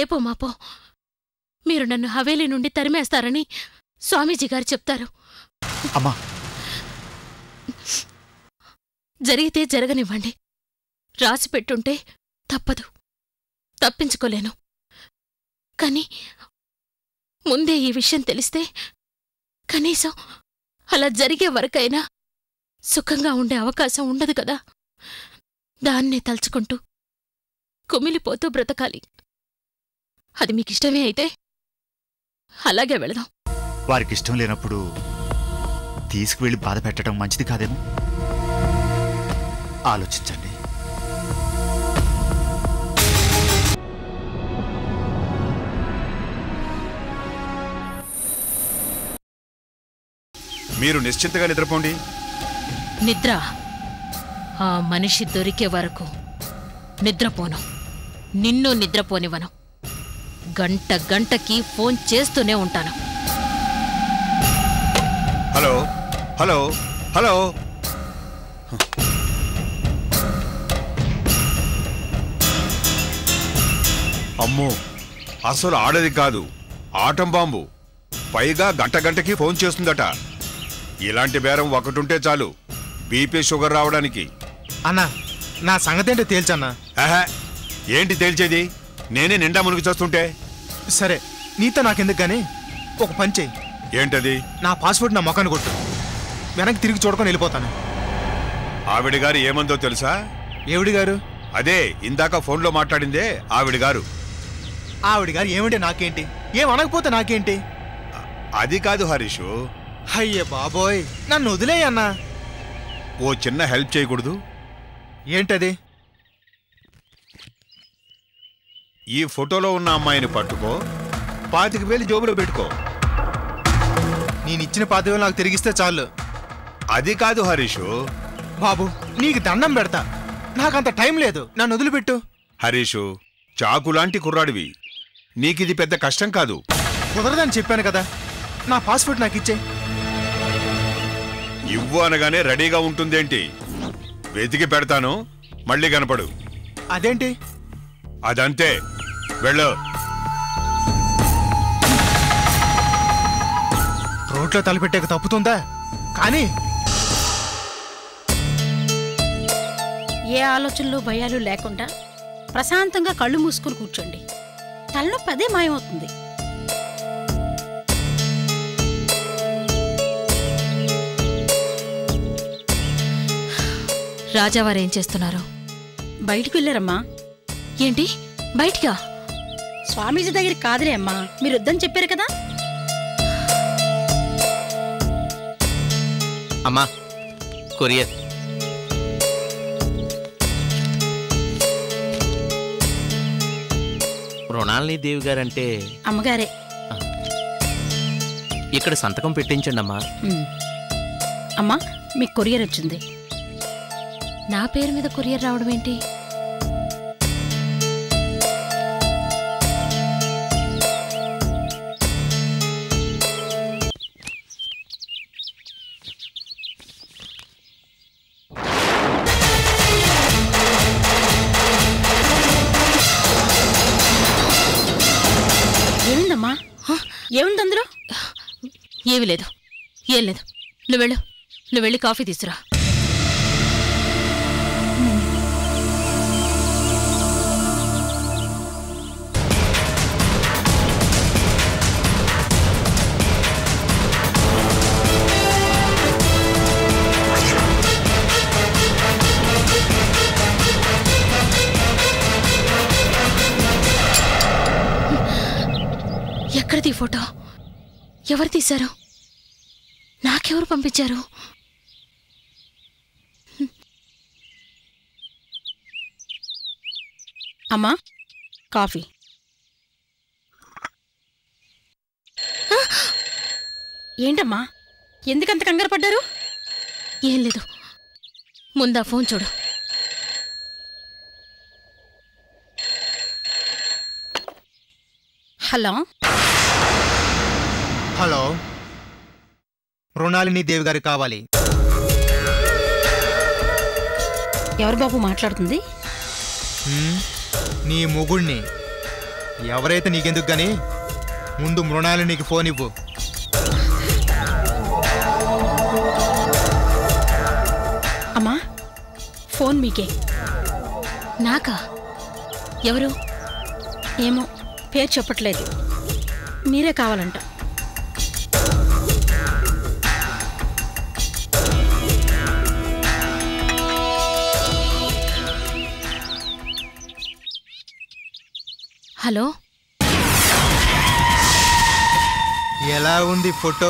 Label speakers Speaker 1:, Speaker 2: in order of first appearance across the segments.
Speaker 1: రేపో మాపో మీరు నన్ను హవేలీ నుండి తరిమేస్తారని స్వామీజీ గారు చెప్తారు
Speaker 2: అమ్మా
Speaker 1: జరిగితే జరగనివ్వండి రాసి పెట్టుంటే తప్పదు తప్పించుకోలేను కాని ముందే ఈ విషయం తెలిస్తే కనీసం అలా జరిగే వరకైనా సుఖంగా ఉండే అవకాశం ఉండదు కదా దాన్నే తలుచుకుంటూ కుమిలిపోతూ బ్రతకాలి అది మీకిష్టమే అయితే అలాగే వెళదాం
Speaker 2: వారికి ఇష్టం లేనప్పుడు తీసుకువెళ్ళి బాధ పెట్టడం మంచిది కాదేమో ఆలోచించండి
Speaker 3: మీరు నిశ్చింతగా నిద్రపోండి
Speaker 1: నిద్ర ఆ మనిషి దొరికే వరకు నిద్రపోను నిన్ను నిద్రపోనివ్వను గంట గంటకి ఫోన్ చేస్తూనే ఉంటాను
Speaker 3: హలో హలో హలో అమ్మో అసలు ఆడది కాదు ఆటం బాంబు పైగా గంట గంటకి ఫోన్ చేస్తుందట ఇలాంటి బేరం ఒకటుంటే చాలు బీపీ షుగర్ రావడానికి
Speaker 4: అన్నా నా సంగతి ఏంటో తేల్చన్నా
Speaker 3: ఆహా, ఏంటి తేల్చేది నేనే నిండా మునిగి చేస్తుంటే
Speaker 4: సరే నీతో నాకెందుకు కానీ ఒక పని చెయ్యి
Speaker 3: ఏంటది
Speaker 4: నా పాస్పోర్ట్ నా మొఖాన్ని కొట్టు వెనక్కి తిరిగి చూడకొని వెళ్ళిపోతాను
Speaker 3: ఆవిడ గారు ఏమందో తెలుసా
Speaker 4: ఏవిడి గారు
Speaker 3: అదే ఇందాక ఫోన్లో మాట్లాడిందే ఆవిడ గారు
Speaker 4: ఆవిడ గారు ఏమిటి నాకేంటి ఏం అనకపోతే నాకేంటి
Speaker 3: అది కాదు హరీషు
Speaker 4: అయ్యే బాబోయ్ నన్ను వదిలేయన్నా
Speaker 3: ఓ చిన్న హెల్ప్ చేయకూడదు
Speaker 4: ఏంటది
Speaker 3: ఈ ఫోటోలో ఉన్న అమ్మాయిని పట్టుకో పాతిక వేలు జోబులో పెట్టుకో
Speaker 4: నేను ఇచ్చిన పాదవి నాకు తిరిగిస్తే చాలు
Speaker 3: అది కాదు హరీషు
Speaker 4: బాబు నీకు దండం పెడతా నాకంత టైం లేదు నన్ను వదిలిపెట్టు
Speaker 3: హరీషు చాకులాంటి కుర్రాడివి నీకిది పెద్ద కష్టం కాదు
Speaker 4: కుదరదని చెప్పాను కదా నా పాస్పోర్ట్ నాకు ఇచ్చే
Speaker 3: ఇవ్వు అనగానే రెడీగా ఉంటుందేంటి వెతికి పెడతాను మళ్ళీ కనపడు
Speaker 4: అదేంటి
Speaker 3: అదంతే వెళ్ళు
Speaker 4: రోడ్లో తలపెట్టాక తప్పుతుందా కానీ
Speaker 5: ఏ ఆలోచనలు భయాలు లేకుండా ప్రశాంతంగా కళ్ళు మూసుకుని కూర్చోండి తలనొప్పి అదే మాయమవుతుంది
Speaker 1: రాజావారేం చేస్తున్నారు
Speaker 5: బయటికి వెళ్ళారమ్మా
Speaker 1: ఏంటి బయటికా
Speaker 5: స్వామీజీ దగ్గరికి కాదులే అమ్మా మీరు వద్దని చెప్పారు కదా
Speaker 6: అమ్మా కొరియర్ మృణాలిని దేవి గారంటే
Speaker 5: అమ్మగారే
Speaker 6: ఇక్కడ సంతకం పెట్టించండి అమ్మా
Speaker 5: ఉమ్. అమ్మా మీకు కొరియర్ వచ్చింది
Speaker 1: నా పేరు మీద కొరియర్ రావడం ఏంటి
Speaker 5: ఏమైందమ్మా హ? ఏముంది అందులో
Speaker 1: ఏమీ లేదు ఏం లేదు నువ్వు వెళ్ళు నువ్వు వెళ్ళి కాఫీ తీసురా ఎక్కడిది ఈ ఫోటో ఎవరు తీశారు నాకెవరు పంపించారు
Speaker 5: అమ్మా కాఫీ ఏంటమ్మా ఎందుకంత కంగారు పడ్డారు
Speaker 1: ఏం లేదు ముందా ఫోన్ చూడు
Speaker 5: హలో
Speaker 4: హలో మృణాలిని దేవి గారు కావాలి
Speaker 5: ఎవరు బాబు మాట్లాడుతుంది
Speaker 4: హ్మ్? నీ మొగుణ్ణి ఎవరైతే నీకెందుకు గాని ముందు మృణాలి నీకు ఫోన్ ఇవ్వు
Speaker 5: అమ్మా ఫోన్ మీకే
Speaker 1: నాకా ఎవరు
Speaker 5: ఏమో పేరు చెప్పట్లేదు మీరే కావాలంట
Speaker 1: హలో
Speaker 4: ఎలా ఉంది ఫోటో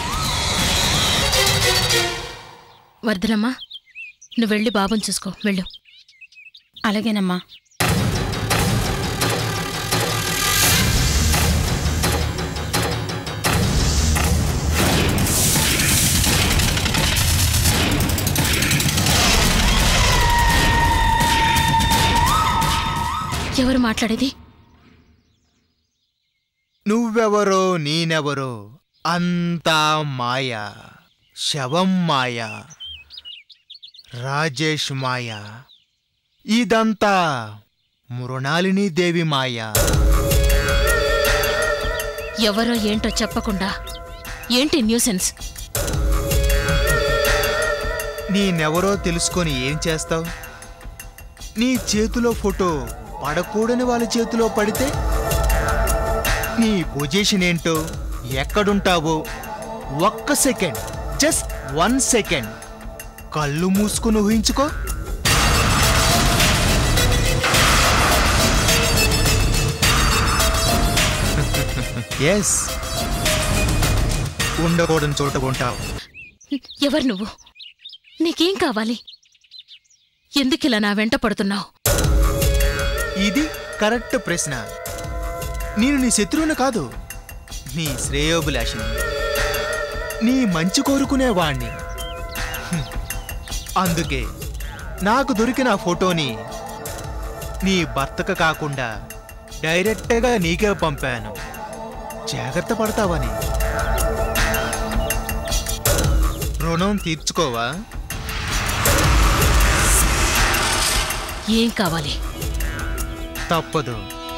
Speaker 1: వర్ధనమ్మా నువ్వు వెళ్ళి బాబుని చూసుకో వెళ్ళు
Speaker 5: అలాగేనమ్మా
Speaker 1: ఎవరు మాట్లాడేది
Speaker 4: నువ్వెవరో నేనెవరో అంతా మాయ శవం మాయ రాజేష్ మాయ ఇదంతా మృణాలిని దేవి మాయ
Speaker 1: ఎవరో ఏంటో చెప్పకుండా ఏంటి న్యూసెన్స్
Speaker 4: నేనెవరో తెలుసుకొని ఏం చేస్తావు నీ చేతిలో ఫోటో పడకూడని వాళ్ళ చేతిలో పడితే నీ పొజిషన్ ఏంటో ఎక్కడుంటావో ఒక్క సెకండ్ జస్ట్ వన్ సెకండ్ కళ్ళు మూసుకుని ఊహించుకో ఎస్ ఉండకూడని చోట ఉంటావు
Speaker 1: ఎవరు నువ్వు నీకేం కావాలి ఎందుకిలా నా వెంట పడుతున్నావు
Speaker 4: ఇది కరెక్ట్ ప్రశ్న నేను నీ శత్రువుని కాదు నీ శ్రేయోభిలాషిని నీ మంచి కోరుకునేవాణ్ణి హ్మ్. అందుకే నాకు దొరికిన ఆ ఫోటోని నీ భర్తకు కాకుండా డైరెక్ట్గా నీకే పంపాను జాగ్రత్త పడతావని రుణం తీర్చుకోవా
Speaker 1: ఏం కావాలి
Speaker 4: తప్పదు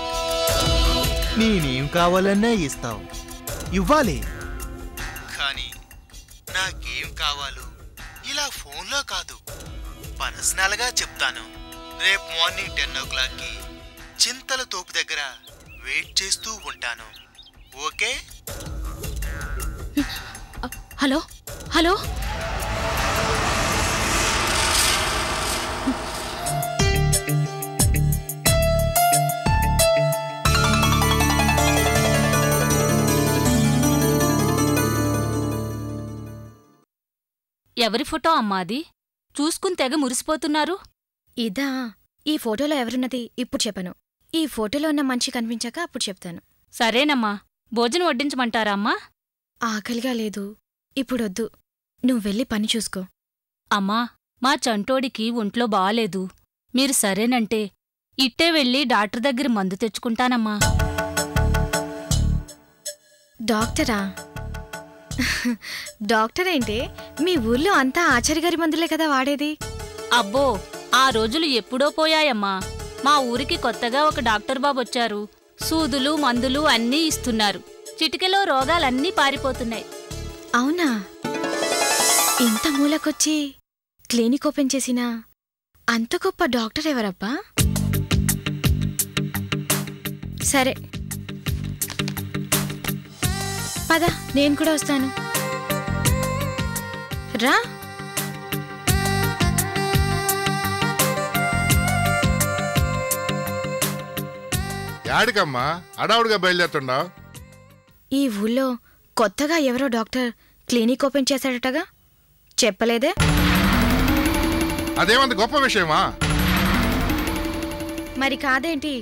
Speaker 4: నేనేం కావాలన్నా ఇస్తావు ఇవ్వాలి కానీ నాకేం కావాలో ఇలా ఫోన్లో కాదు పర్సనల్గా చెప్తాను రేపు మార్నింగ్ టెన్ ఓ క్లాక్కి చింతల తోపు దగ్గర వెయిట్ చేస్తూ ఉంటాను ఓకే
Speaker 1: అ, హలో హలో
Speaker 7: ఎవరి ఫోటో అమ్మా అది చూసుకుని తెగ మురిసిపోతున్నారు
Speaker 8: ఇదా ఈ ఫోటోలో ఎవరున్నది ఇప్పుడు చెప్పను ఈ ఫోటోలో ఉన్న మంచి కనిపించాక అప్పుడు చెప్తాను
Speaker 7: సరేనమ్మా భోజనం వడ్డించమంటారా అమ్మా
Speaker 8: ఆకలిగా లేదు ఇప్పుడొద్దు నువ్వు వెళ్ళి పని చూసుకో
Speaker 7: అమ్మా మా చంటోడికి ఒంట్లో బాలేదు మీరు సరేనంటే ఇట్టే వెళ్ళి డాక్టర్ దగ్గర మందు తెచ్చుకుంటానమ్మా
Speaker 8: డాక్టరా డాక్టర్ ఏంటే మీ ఊర్లో అంతా ఆచార్యగారి మందులే కదా వాడేది
Speaker 7: అబ్బో ఆ రోజులు ఎప్పుడో పోయాయమ్మా మా ఊరికి కొత్తగా ఒక డాక్టర్ బాబు వచ్చారు సూదులు మందులు అన్నీ ఇస్తున్నారు చిటికెలో రోగాలన్నీ పారిపోతున్నాయి
Speaker 8: అవునా ఇంత మూలకొచ్చి క్లినిక్ ఓపెన్ చేసిన అంత గొప్ప డాక్టర్ ఎవరబ్బా సరే పద నేను కూడా వస్తాను రా
Speaker 9: యాడికమ్మా అడావుడిగా బయలుదేరుతున్నావు
Speaker 8: ఈ ఊళ్ళో కొత్తగా ఎవరో డాక్టర్ క్లినిక్ ఓపెన్ చేశాడటగా చెప్పలేదే
Speaker 9: అదేమంత గొప్ప విషయమా
Speaker 8: మరి కాదేంటి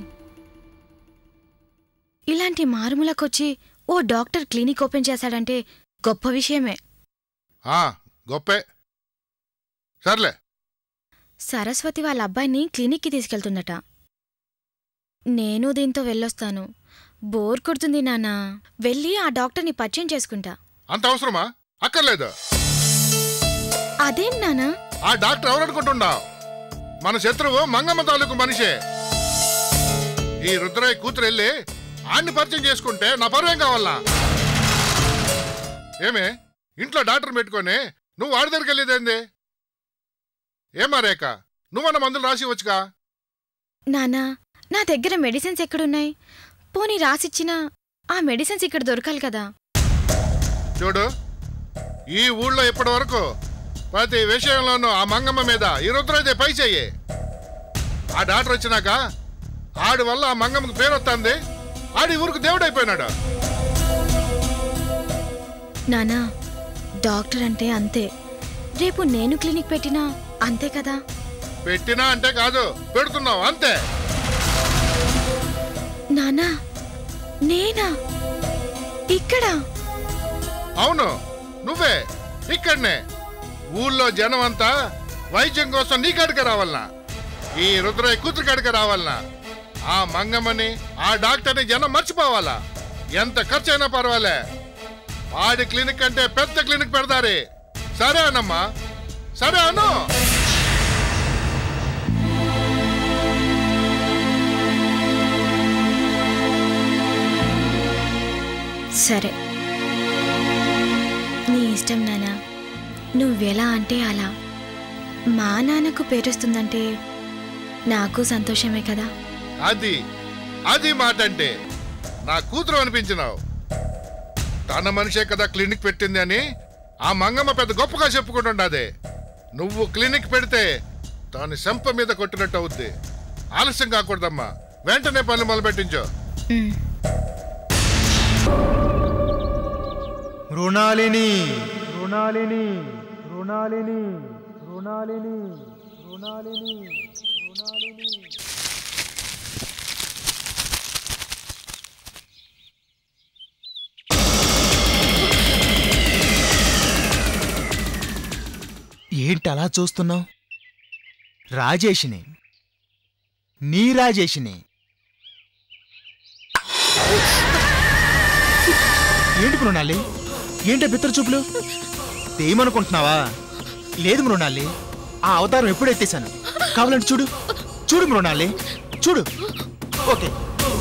Speaker 8: ఇలాంటి మారుమూలకొచ్చి ఓ డాక్టర్ క్లినిక్ ఓపెన్ చేశాడంటే గొప్ప విషయమే
Speaker 9: ఆ గొప్పే సర్లే
Speaker 8: సరస్వతి వాళ్ళ అబ్బాయిని క్లినిక్కి తీసుకెళ్తుందట నేను దీంతో వెళ్ళొస్తాను బోర్ కొడుతుంది నాన్నా వెళ్ళి ఆ డాక్టర్ని పరిచయం చేసుకుంటా
Speaker 9: అంత అవసరమా అక్కర్లేదు
Speaker 8: అదేం నానా
Speaker 9: ఆ డాక్టర్ ఎవరనుకుంటున్నావు మన శత్రువు మంగమ్మ తాలూకు మనిషే ఈ రుద్రయ్య కూతురు వెళ్ళి ఆడిని పరిచయం చేసుకుంటే నా పరువేం కావాలా ఏమే ఇంట్లో డాక్టర్ పెట్టుకొని నువ్వు వాడి దగ్గరికి వెళ్ళేదేంది ఏమా రేఖ నువ్వన్న మందులు రాసి వచ్చుగా
Speaker 8: నానా నా దగ్గర మెడిసిన్స్ ఎక్కడున్నాయి పోనీ రాసిచ్చినా ఆ మెడిసిన్స్ ఇక్కడ దొరకాలి కదా
Speaker 9: చూడు ఈ ఊళ్ళో ఇప్పటి వరకు ప్రతి విషయంలోనూ ఆ మంగమ్మ మీద ఈ రుద్రైతే పై చెయ్యి ఆ డాక్టర్ వచ్చినాక ఆడి వల్ల ఆ మంగమ్మకి పేరు వస్తుంది ఆడి ఊరికి దేవుడైపోయినాడు
Speaker 8: నానా డాక్టర్ అంటే అంతే రేపు నేను క్లినిక్ పెట్టినా అంతే కదా
Speaker 9: పెట్టినా అంటే కాదు పెడుతున్నావు అంతే
Speaker 8: నానా నేనా ఇక్కడ
Speaker 9: అవును నువ్వే ఇక్కడనే ఊళ్ళో జనం అంతా వైద్యం కోసం నీ కాడికి రావాలనా ఈ రుద్రయ్య కూతురు కాడికి రావాలనా ఆ మంగమ్మని ఆ డాక్టర్ని జనం మర్చిపోవాలా ఎంత ఖర్చు అయినా పర్వాలే వాడి క్లినిక్ అంటే పెద్ద క్లినిక్ పెడతారే సరే అనమ్మా సరే అను
Speaker 8: సరే నీ ఇష్టం నానా నువ్వెలా అంటే అలా మా నాన్నకు పేరుస్తుందంటే నాకు సంతోషమే కదా
Speaker 9: అది అది మాట అంటే నా కూతురు అనిపించినావు తన మనిషే కదా క్లినిక్ పెట్టింది అని ఆ మంగమ్మ పెద్ద గొప్పగా చెప్పుకుంటుండదే నువ్వు క్లినిక్ పెడితే దాని సెంప మీద కొట్టినట్టు అవుద్ది ఆలస్యం కాకూడదమ్మా వెంటనే పనులు మొదలుపెట్టించు
Speaker 8: ఉమ్.
Speaker 4: మృణాలిని మృణాలిని మృణాలిని మృణాలిని మృణాలిని మృణాలిని ఏంటి అలా చూస్తున్నావు రాజేష్ని నీ రాజేష్ని ఏంటి మృణాలి ఏంటి బిత్తర చూపులు ఏమనుకుంటున్నావా లేదు మృణాలి ఆ అవతారం ఎప్పుడు ఎత్తేసాను కావాలంటే చూడు చూడు మృణాలి చూడు ఓకే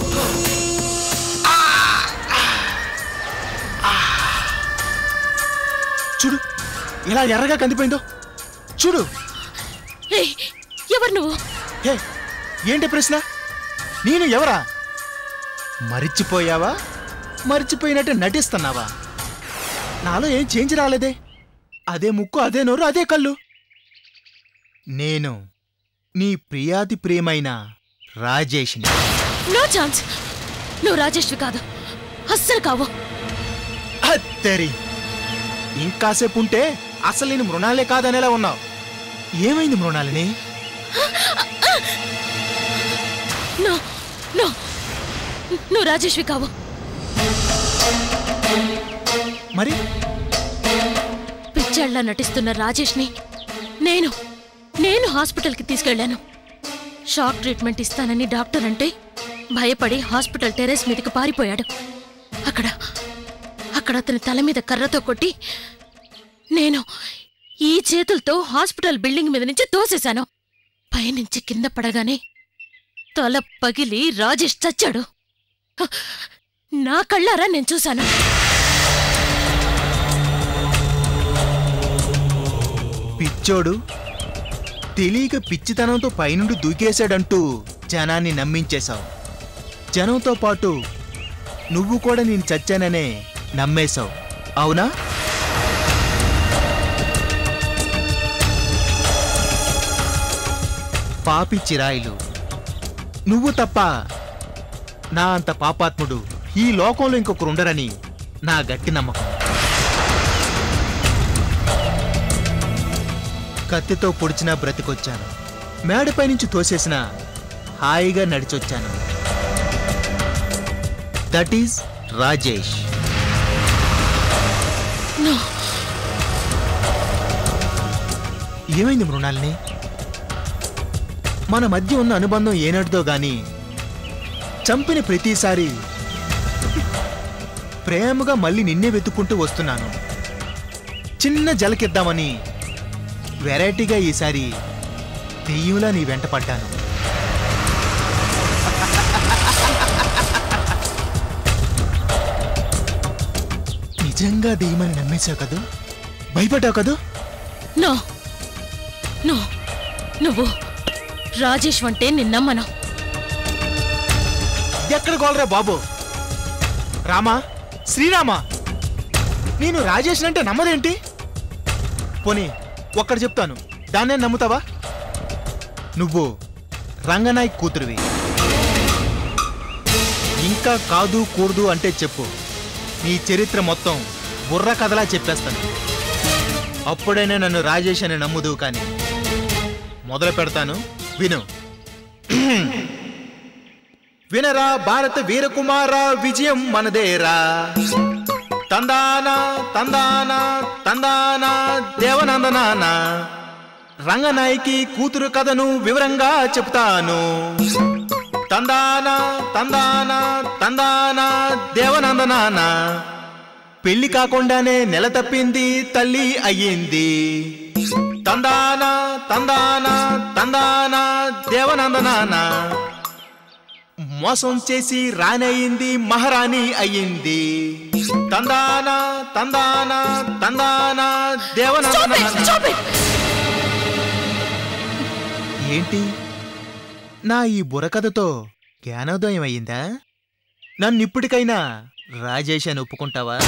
Speaker 4: చూడు ఎలా ఎర్రగా కందిపోయిందో చూడు
Speaker 1: ఏయ్, ఎవరు నువ్వు
Speaker 4: హే ఏంటి ప్రశ్న నేను ఎవరా మరిచిపోయావా మరిచిపోయినట్టు నటిస్తున్నావా నాలో ఏం చేంజ్ రాలేదే అదే ముక్కు అదే నోరు అదే కళ్ళు నేను నీ ప్రియాతి ప్రియమైన రాజేష్ని
Speaker 1: నో ఛాన్స్ నువ్వు రాజేష్వి కాదు అస్సలు కావు
Speaker 4: అత్తరి ఇంకాసేపు ఉంటే అసలు నేను మృణాలే కాదనేలా ఉన్నావు ఏమైంది మృణాలిని
Speaker 1: నో నో నువ్వు రాజేష్వి కావు
Speaker 4: మరి
Speaker 1: పిచ్చాళ్ళ నటిస్తున్న రాజేష్ని నేను నేను హాస్పిటల్కి తీసుకెళ్లాను షాక్ ట్రీట్మెంట్ ఇస్తానని డాక్టర్ అంటే భయపడి హాస్పిటల్ టెరెస్ మీదకి పారిపోయాడు అక్కడ అక్కడ అతని తల మీద కర్రతో కొట్టి నేను ఈ చేతులతో హాస్పిటల్ బిల్డింగ్ మీద నుంచి తోసేశాను పైనుంచి కింద పడగానే తల పగిలి రాజేష్ చచ్చాడు హ! నా కళ్ళారా నేను చూశాను
Speaker 4: పిచ్చోడు తెలియక పిచ్చితనంతో పైనుండి దూకేశాడంటూ జనాన్ని నమ్మించేశావు జనంతో పాటు నువ్వు కూడా నేను చచ్చాననే నమ్మేశావు అవునా పాపి చిరాయిలు నువ్వు తప్ప నా అంత పాపాత్ముడు ఈ లోకంలో ఇంకొకరు ఉండరని నా గట్టి నమ్మకం కత్తితో పొడిచినా బ్రతికొచ్చాను మేడపై నుంచి తోసేసిన హాయిగా నడిచొచ్చాను దట్ ఈస్ రాజేష్
Speaker 1: నో
Speaker 4: ఏమైంది మృణాలిని మన మధ్య ఉన్న అనుబంధం ఏనాటిదో గాని చంపిన ప్రతిసారి ప్రేమగా మళ్ళీ నిన్నే వెతుక్కుంటూ వస్తున్నాను చిన్న జలకిద్దామని వెరైటీగా ఈసారి దెయ్యంలా నీ వెంట పడ్డాను నిజంగా దెయ్యమని నమ్మేశావు కదూ భయపడ్డావు కదూ
Speaker 1: నో నో నువ్వు రాజేష్ అంటే నిన్నమ్మను
Speaker 4: ఎక్కడ గోలరా బాబు రామా శ్రీరామా నేను రాజేష్ అంటే నమ్మదేంటి పోనీ ఒక్కటి చెప్తాను దాన్నే నమ్ముతావా నువ్వు రంగనాయక్ కూతురువి ఇంకా కాదు కూడదు అంటే చెప్పు నీ చరిత్ర మొత్తం బుర్ర కథలా చెప్పేస్తాను అప్పుడైనా నన్ను రాజేష్ అని నమ్ముదు కానీ మొదలు పెడతాను విను వినరా భారత వీరకుమార విజయం మనదేరా తందాన తందాన తందాన దేవనందనాన రంగనాయకి కూతురు కథను వివరంగా చెప్తాను తందాన తందాన తందాన దేవనందనాన పెళ్లి కాకుండానే నెల తప్పింది తల్లి అయ్యింది తందాన తందాన తందాన దేవనందనాన మోసం చేసి రానయింది మహారాణి అయ్యింది తందాన తందాన తందాన దేవనందనాన ఏంటి నా ఈ బుర్రకథతో జ్ఞానోదయం అయ్యిందా నన్ను ఇప్పటికైనా రాజేష్ అని ఒప్పుకుంటావా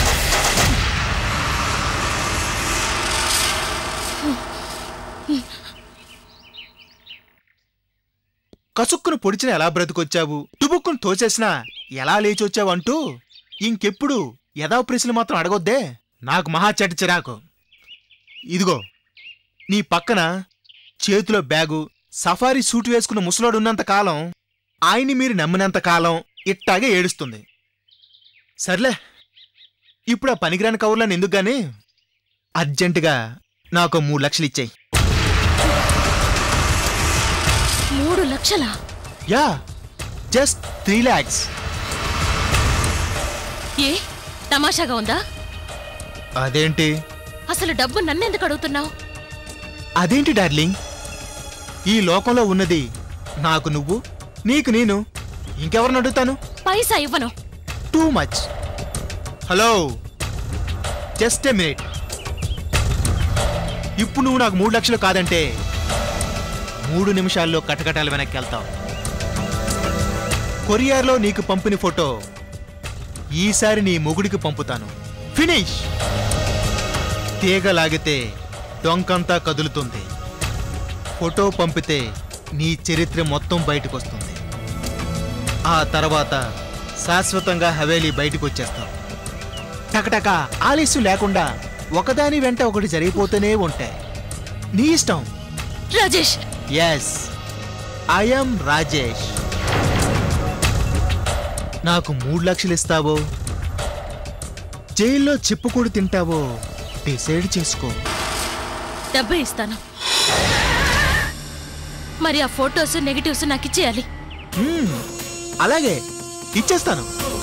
Speaker 4: కసుక్కును పొడిచిన ఎలా బ్రతికొచ్చావు టుబుక్కును తోచేసినా ఎలా లేచొచ్చావు అంటూ ఇంకెప్పుడు యథా ప్రశ్నలు మాత్రం అడగొద్దే నాకు మహా చెడ్డ చిరాకు ఇదిగో నీ పక్కన చేతిలో బ్యాగు సఫారీ సూట్ వేసుకున్న ముసలోడున్నంత కాలం ఆయన్ని మీరు నమ్మినంత కాలం ఇట్టాగే ఏడుస్తుంది సర్లే ఇప్పుడు ఆ పనికిరాని కవర్లను ఎందుకు గాని అర్జెంటుగా నాకు మూడు లక్షలు ఇచ్చాయి
Speaker 1: మూడు లక్షలా
Speaker 4: యా జస్ట్ త్రీ ల్యాక్స్
Speaker 1: ఏ తమాషాగా ఉందా
Speaker 4: అదేంటి
Speaker 1: అసలు డబ్బు నన్నెందుకు అడుగుతున్నావు
Speaker 4: అదేంటి డార్లింగ్ ఈ లోకంలో ఉన్నది నాకు నువ్వు నీకు నేను ఇంకెవరిని అడుగుతాను
Speaker 1: పైసా ఇవ్వను
Speaker 4: too much hello just a minute ఇప్పుడు నువ్వు నాకు మూడు లక్షలు కాదంటే మూడు నిమిషాల్లో కటకటాలు వెనక్కి వెళ్తావు కొరియార్లో నీకు పంపిన ఫోటో ఈసారి నీ మొగుడికి పంపుతాను ఫినిష్ తీగ లాగితే డొంకంతా కదులుతుంది ఫోటో పంపితే నీ చరిత్ర మొత్తం బయటకు వస్తుంది ఆ తర్వాత శాశ్వతంగా హవేలీ బయటకు వచ్చేస్తావు టకటక ఆలస్యం లేకుండా ఒకదాని వెంట ఒకటి జరిగిపోతూనే ఉంటాయి నీ ఇష్టం
Speaker 1: రాజేష్
Speaker 4: ఎస్ ఐఎమ్ రాజేష్ నాకు మూడు లక్షలు ఇస్తావో జైల్లో చెప్పుకూడు తింటావో డిసైడ్ చేసుకో
Speaker 1: డబ్బే ఇస్తాను మరి ఆ ఫొటోస్ నెగిటివ్స్ నాకు ఇచ్చేయాలి
Speaker 4: మ్మ్, అలాగే ఇచ్చేస్తాను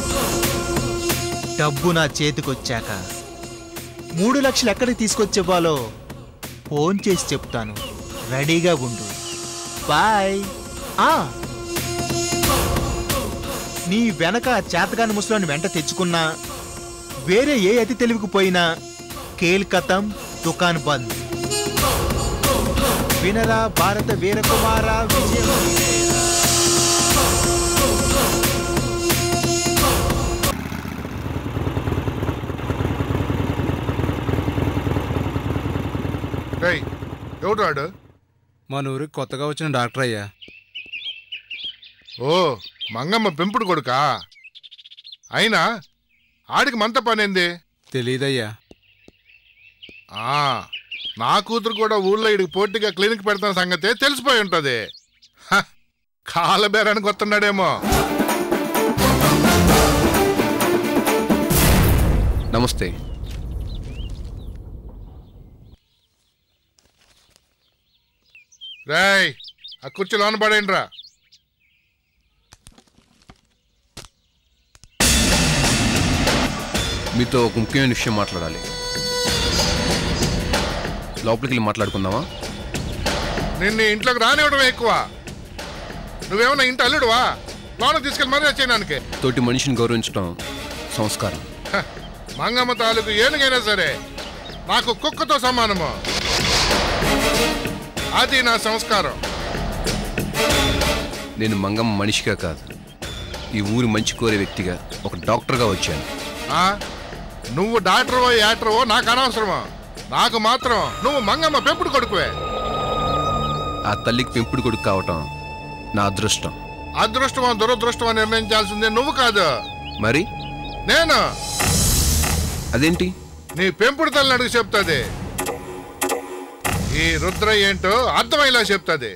Speaker 4: డబ్బు నా చేతికొచ్చాక మూడు లక్షలు ఎక్కడికి తీసుకొచ్చివ్వాలో ఫోన్ చేసి చెప్తాను రెడీగా ఉండు బాయ్ ఆ నీ వెనక చేతగాని ముసలోని వెంట తెచ్చుకున్నా వేరే ఏ అతి తెలివికి పోయినా కేల్కతం దుకాన్ బంద్ వినరా భారత వీరకుమార విజయం నీదేరా.
Speaker 9: రేయ్ ఎవడు రాడు
Speaker 10: మన ఊరికి కొత్తగా వచ్చిన డాక్టర్ అయ్యా
Speaker 9: ఓ మంగమ్మ పెంపుడు కొడుకా అయినా ఆడికి మంత పనేంది
Speaker 10: తెలీదయ్యా
Speaker 9: ఆ నా కూతురు కూడా ఊళ్ళో ఇడికి పోటీగా క్లినిక్ పెడతాన సంగతే తెలిసిపోయి ఉంటది హ, కాలబేరానికి వస్తున్నాడేమో
Speaker 11: నమస్తే
Speaker 9: రేయ్ ఆ కుర్చీ లోన పడేయండి రా
Speaker 11: మీతో ఒక ముఖ్యమైన విషయం మాట్లాడాలి లోపలికి వెళ్ళి మాట్లాడుకుందామా
Speaker 9: నిన్ను ఇంట్లోకి రానివ్వడం ఎక్కువ నువ్వేమన్నా ఇంటి అల్లుడువా లోన తీసుకెళ్ళి మరీ చేయడానికి
Speaker 11: తోటి మనిషిని గౌరవించడం సంస్కారం
Speaker 9: మంగమ్మ తాలూకు ఏనుగైనా సరే నాకు కుక్కతో సమానము అది నా సంస్కారం
Speaker 11: నేను మంగమ్మ మనిషిగా కాదు ఈ ఊరి మంచి కోరే వ్యక్తిగా ఒక డాక్టర్గా వచ్చాను
Speaker 9: ఆ? నువ్వు డాక్టర్వో యాక్టర్వో నాకు అనవసరమా నాకు మాత్రం నువ్వు మంగమ్మ పెంపుడు కొడుకువే
Speaker 11: ఆ తల్లికి పెంపుడు కొడుకు కావటం నా అదృష్టం
Speaker 9: అదృష్టమా దురదృష్టమా నిర్ణయించాల్సిందే నువ్వు కాదు
Speaker 11: మరి
Speaker 9: నేను
Speaker 11: అదేంటి
Speaker 9: నీ పెంపుడు తల్లిని అడుగు చెప్తుంది ఈ రుద్ర ఏంటో అర్థమయ్యేలా చెప్తుంది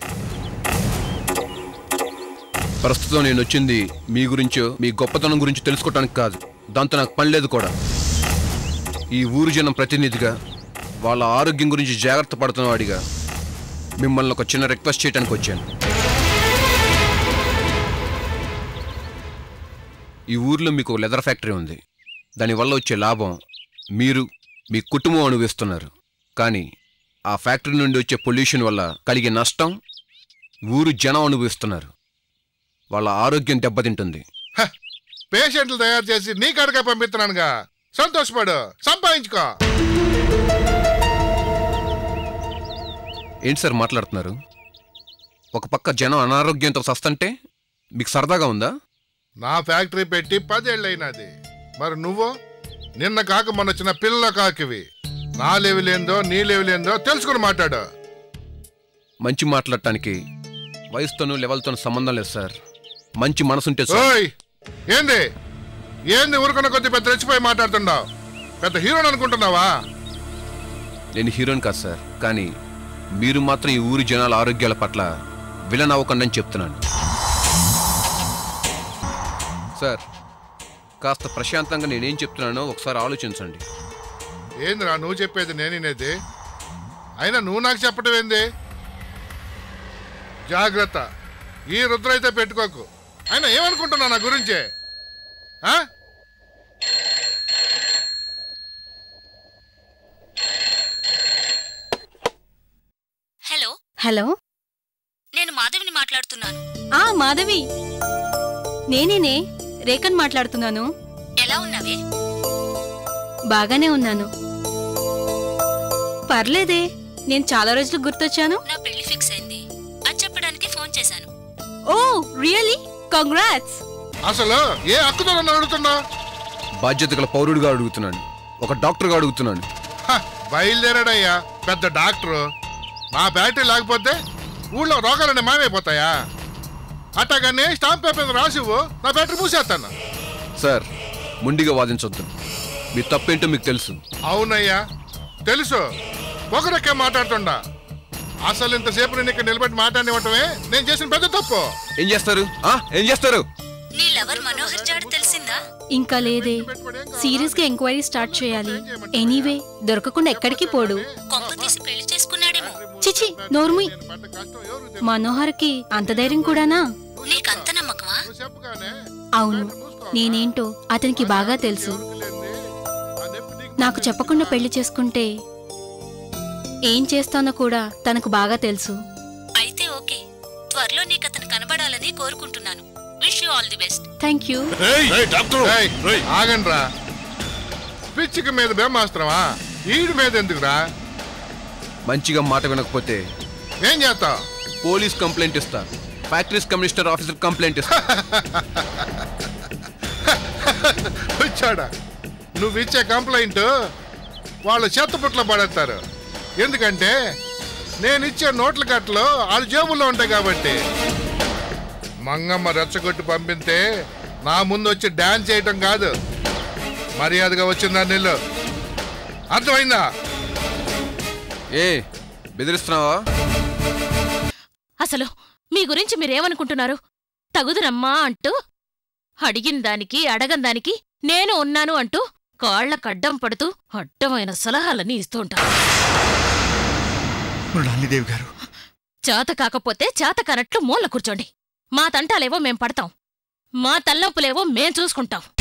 Speaker 11: ప్రస్తుతం నేను వచ్చింది మీ గురించో మీ గొప్పతనం గురించి తెలుసుకోవటానికి కాదు దాంతో నాకు పని లేదు కూడా ఈ ఊరు జనం ప్రతినిధిగా వాళ్ళ ఆరోగ్యం గురించి జాగ్రత్త పడుతున్న వాడిగా మిమ్మల్ని ఒక చిన్న రిక్వెస్ట్ చేయడానికి వచ్చాను ఈ ఊర్లో మీకు ఒక లెదర్ ఫ్యాక్టరీ ఉంది దానివల్ల వచ్చే లాభం మీరు మీ కుటుంబం అనుభవిస్తున్నారు కానీ ఆ ఫ్యాక్టరీ నుండి వచ్చే పొల్యూషన్ వల్ల కలిగే నష్టం ఊరు జనం అనుభవిస్తున్నారు వాళ్ళ ఆరోగ్యం దెబ్బతింటుంది
Speaker 9: పేషెంట్లు తయారు చేసి నీ కడగా పంపిస్తున్నానుగా సంతోషపడు సంపాదించుకో
Speaker 11: ఏంటి సార్ మాట్లాడుతున్నారు ఒక పక్క జనం అనారోగ్యంతో సస్తంటే మీకు సరదాగా ఉందా
Speaker 9: నా ఫ్యాక్టరీ పెట్టి పదేళ్ళైనది మరి నువ్వు నిన్న కాక మొన్న చిన్న పిల్ల కాకివి నా లెవెలేందో నీ లెవెలేందో తెలుసుకుని మాట్లాడు
Speaker 11: మంచి మాట్లాడటానికి వయసుతోనూ లెవెల్తోనూ సంబంధం లేదు సార్ మంచి మనసుంటే సార్
Speaker 9: ఓయ్ ఏంది ఏంది ఊరుకున్న కొద్ది పెద్ద రెచ్చిపోయి మాట్లాడుతున్నావు పెద్ద హీరోని అనుకుంటున్నావా
Speaker 11: నేను హీరోని కాదు సార్ కానీ మీరు మాత్రం ఈ ఊరి జనాల ఆరోగ్యాల పట్ల విలన్ అవ్వకండి అని చెప్తున్నాను సార్ కాస్త ప్రశాంతంగా నేనేం చెప్తున్నానో ఒకసారి ఆలోచించండి
Speaker 9: ఏందిరా నువ్వు చెప్పేది నేనేది అయినా నువ్వు నాకు చెప్పడం ఏంది జాగ్రత్త ఈ రుద్ర అయితే పెట్టుకోకు అయినా ఏమనుకుంటున్నావు నా గురించే ఆ?
Speaker 7: హలో
Speaker 5: హలో
Speaker 7: నేను మాధవిని మాట్లాడుతున్నాను
Speaker 5: ఆ మాధవి నేనేనే రేఖన్ మాట్లాడుతున్నాను
Speaker 7: ఎలా ఉన్నావే
Speaker 5: బాగానే ఉన్నాను పర్లేదే నేను చాలా రోజులు గుర్తొచ్చాను
Speaker 7: నా పెళ్లి ఫిక్స్ అయింది అది చెప్పడానికి ఫోన్ చేశాను
Speaker 5: ఓ రియలీ కంగ్రాట్స్
Speaker 9: అసలు ఏ హక్కుతో నన్ను అడుగుతున్నా
Speaker 11: బాధ్యత గల పౌరుడిగా అడుగుతున్నాను ఒక డాక్టర్గా అడుగుతున్నాను
Speaker 9: బయలుదేరాడయ్యా పెద్ద డాక్టరు నా బ్యాటరీ లేకపోతే ఊళ్ళో రోగాలన్నీ మాయమైపోతాయా అట్టగానే స్టాంప్ పేపర్ మీద రాసివ్వు నా బ్యాటరీ మూసేస్తాను
Speaker 11: సార్ ముండిగా వాదించొద్దు మీ తప్పేంటో మీకు తెలుసు
Speaker 9: అవునయ్యా తెలుసు ఒకరొక్కే మాట్లాడుతుండా అసలు ఇంతసేపు నేను ఇక్కడ నిలబెట్టి మాట్లాడినవటమే నేను చేసిన పెద్ద తప్పు
Speaker 11: ఏం చేస్తారు ఆ? ఏం చేస్తారు
Speaker 7: నీ లవర్ మనోహర్ జాడు తెలిసిందా
Speaker 5: ఇంకా లేదే సీరియస్ గా ఎంక్వైరీ స్టార్ట్ చేయాలి ఎనీవే దొరకకుండా ఎక్కడికి పోడు
Speaker 7: కొంప తీసి పెళ్లి చేసుకున్నాడేమో
Speaker 5: చిచి నోర్మి మనోహర్కి అంత ధైర్యం కూడానా
Speaker 7: నీకంత నమ్మకమా
Speaker 5: అవును నేనేంటో అతనికి బాగా తెలుసు నాకు చెప్పకుండా పెళ్లి చేసుకుంటే ఏం చేస్తానో కూడా తనకు బాగా తెలుసు
Speaker 7: అయితే ఓకే త్వరలో నీకు అతను కనబడాలని కోరుకుంటున్నాను wish you all the best
Speaker 5: thank you
Speaker 9: ఆగండి రా పిచ్చిక మీద బ్రహ్మాస్త్రమా ఈడి మీద ఎందుకురా
Speaker 11: మంచిగా మాట వినకపోతే
Speaker 9: ఏం చేస్తావు
Speaker 11: పోలీస్ కంప్లైంట్ ఇస్తా ఫ్యాక్టరీస్ కమిషనర్ ఆఫీసర్ కంప్లైంట్ ఇస్తా
Speaker 9: వచ్చాడా నువ్వు ఇచ్చే కంప్లైంట్ వాళ్ళు చెత్త పుట్ల పడేస్తారు ఎందుకంటే నేను ఇచ్చే నోట్ల కట్టలు వాళ్ళ జేబుల్లో ఉంటాయి కాబట్టి మంగమ్మ రెచ్చగొట్టి పంపితే నా ముందు వచ్చి డాన్స్ చేయటం కాదు మర్యాదగా వచ్చిందా నీళ్ళు అర్థమైందా
Speaker 11: ఏ బెదిరిస్తున్నావా
Speaker 1: అసలు మీ గురించి మీరేమనుకుంటున్నారు తగుదురమ్మా అంటూ అడిగిన దానికి అడగని దానికి నేను ఉన్నాను అంటూ కాళ్లకడ్డం పడుతూ అడ్డమైన సలహాలన్నీ ఇస్తూ ఉంటాను
Speaker 2: మృణాలిదేవి గారు
Speaker 1: చేత కాకపోతే చేత కనట్లు మూల కూర్చోండి మా తంటాలేవో మేం పడతాం మా తల్లొప్పులేవో మేం చూసుకుంటాం